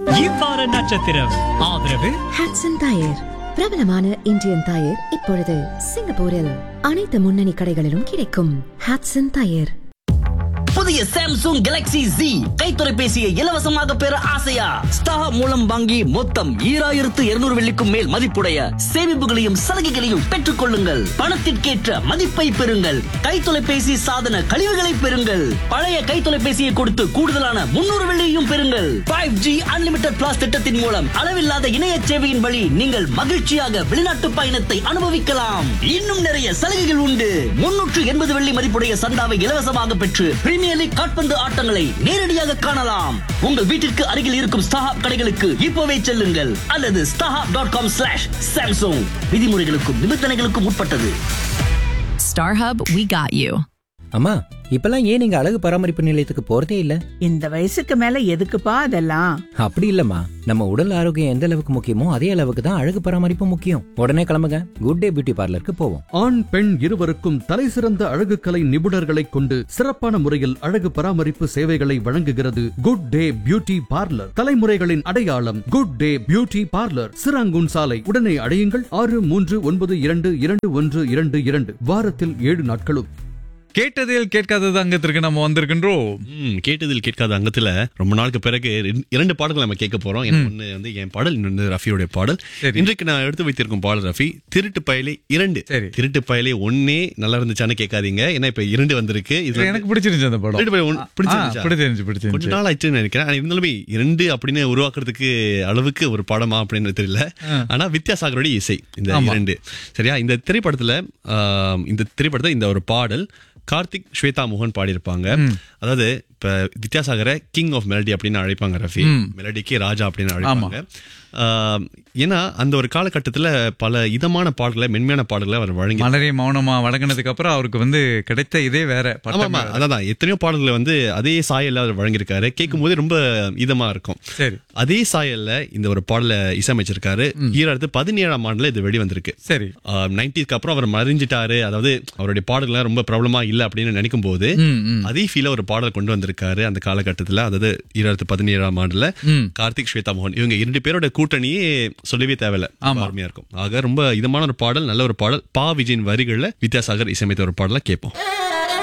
இவ்வார நட்சத்திரம் ஆதரவு Hotson tyre பிரபலமான இந்தியன் டயர் இப்பொழுது சிங்கப்பூரில் அனைத்து முன்னணி கடைகளிலும் கிடைக்கும் ஹாட்சன் டயர் புதிய சாம்சங் கேலக்ஸி Z கை தொலைபேசியை இலவசமாக பெற ஆசையா ஸ்டார் மூலம் வாங்கி மொத்தம் ஈராயிரத்து இருநூறு வெள்ளிக்கும் மேல் மதிப்புடைய சேமிப்புகளையும் சலுகைகளையும் பெற்றுக் கொள்ளுங்கள் பணத்திற்கேற்ற மதிப்பை பெறுங்கள் கை தொலைபேசி சாதன கழிவுகளை பெறுங்கள் பழைய கை தொலைபேசியை கொடுத்து கூடுதலான முன்னூறு வெள்ளியையும் பெறுங்கள் ஃபைவ் ஜி அன்லிமிட்டட் பிளாஸ் திட்டத்தின் மூலம் அளவில்லாத இணைய சேவையின் வழி நீங்கள் மகிழ்ச்சியாக வெளிநாட்டு பயணத்தை அனுபவிக்கலாம் இன்னும் நிறைய சலுகைகள் உண்டு முன்னூற்று எண்பது வெள்ளி மதிப்புடைய சந்தாவை இலவசமாக பெற்று பிரீமியர் லீக் காட்பந்து ஆட்டங்களை நேரடியாக காணலாம் உங்கள் வீட்டிற்கு அருகில் இருக்கும் ஸ்டாஹாப் கடைகளுக்கு இப்போவே செல்லுங்கள் அல்லது StarHub dot com slash Samsung விதிமுறைகளுக்கும் நிபந்தனைகளுக்கும் உட்பட்டது StarHub, we got you. அம்மா இப்பெல்லாம் ஏன் நீங்க அழகு பராமரிப்பு நிலையத்துக்கு போறதே இல்ல இந்த வயசுக்கு மேல எதுக்குப்பா அதெல்லாம் அப்படி இல்லம்மா நம்ம உடல் ஆரோக்கியம் எந்த அளவுக்கு முக்கியமோ அதே அளவுக்கு தான் அழகு பராமரிப்பு முக்கியம் உடனே கிளம்புங்க குட் டே பியூட்டி பார்லருக்கு போவோம் ஆண் பெண் இருவருக்கும் தலைசிறந்த அழகுக்கலை நிபுணர்களைக் கொண்டு சிறப்பான முறையில் அழகு பராமரிப்பு சேவைகளை வழங்குகிறது குட் டே பியூட்டி பார்லர் தலைமுறைகளின் அடையாளம் good day beauty parlour Serangoon சாலை உடனே அடையுங்கள் ஆறு மூன்று ஒன்பது இரண்டு இரண்டு ஒன்று இரண்டு இரண்டு வாரத்தில் ஏழு நாட்களும் கேட்டதில் கேட்காதது அங்கத்திற்கு நம்ம வந்திருக்கின்றோம் ம், கேட்டதில் கேட்காத அங்கத்துல ரொம்ப நாளுக்கு பிறகு ரெண்டு- இரண்டு பாடல்கள் நம்ம கேட்க போறோம் எனக்கு ஒண்ணு வந்து என் பாடல் இன்னொன்று ரஃபியோட பாடல் சரி. இன்றைக்கு நான் எடுத்து வைத்திருக்கும் பாடல் ரஃபி திருட்டு பயலே இரண்டு சரி. திருட்டு பயலே ஒன்னே நல்லா இருந்துச்சான்னு கேட்காதீங்க ஏன்னா இப்ப இரண்டு வந்திருக்கு இதுல வந்து- எனக்கு பிடிச்சிருந்துச்சு அந்த படம் திருட்டு பயலே ஒண்ணு பிடிச்சிருந்துச்சா? ஆ, பிடிச்சிருந்துச்சு கொஞ்ச பிடிச்சிருந்துச்சு நாள் ஆச்சுன்னு நினைக்கிறேன் ஆனா இருந்தாலுமே இரண்டு அப்படின்னு உருவாக்குறதுக்கு அளவுக்கு ஒரு படமா அப்படின்னு தெரியல ஆனா வித்யாசாகரோட இசை இந்த ஆமா. இரண்டு சரியா இந்த திரைப்படத்துல ஆம், இந்த திரைப்படத்துல இந்த ஒரு பாடல் கார்த்திக் ஸ்வேதா மோகன் பாடியிருப்பாங்க அதாவது இப்ப வித்யாசாகரை கிங் ஆஃப் மெலடி அப்படின்னு அழைப்பாங்க ரஃபி மெலடிக்கு ராஜா அப்படின்னு அழைப்பாங்க ஆம், ஏன்னா அந்த ஒரு காலகட்டத்துல பல இதமான பாடல்களை மென்மையான பாடல்களை அவர் வழங்கி மலரே மௌனமா வழங்கினதுக்கு அப்புறம் அவருக்கு வந்து கிடைத்த இதே வேற ஆமா பட்டம் ஆமா வேற. அதான் எத்தனையோ பாடல்களை வந்து அதே சாயல்ல அவர் வழங்கியிருக்காரு கேட்கும் போது ரொம்ப இதமா இருக்கும் சரி அதே சாயல்ல இந்த ஒரு பாடலை இசையமைச்சிருக்காரு ஈராயிரத்து பதினேழாம் ஆண்டுல இது வெளி வந்திருக்கு சரி நைன்டிஸ்க்கு அப்புறம் அவர் மறைஞ்சிட்டாரு அதாவது அவருடைய பாடல்கள் ரொம்ப பிரபலமா இல்ல அப்படின்னு நினைக்கும் போது ம், ம். அதே ஃபீல ஒரு பாடல் கொண்டு வந்திருக்காரு அந்த காலகட்டத்துல அதாவது ஈராயிரத்து பதினேழாம் ஆண்டுல ம். கார்த்திக் ஸ்வேதா மோகன் இவங்க இரண்டு பேரோட கூட்டணியே சொல்லவே தேவையில்ல ரொம்ப அருமையா இருக்கும் ஆக ரொம்ப இதமான ஒரு பாடல் நல்ல ஒரு பாடல் பா விஜயின் வரிகள்ல வித்யாசாகர் இசையமைத்த ஒரு பாடலை கேட்போம்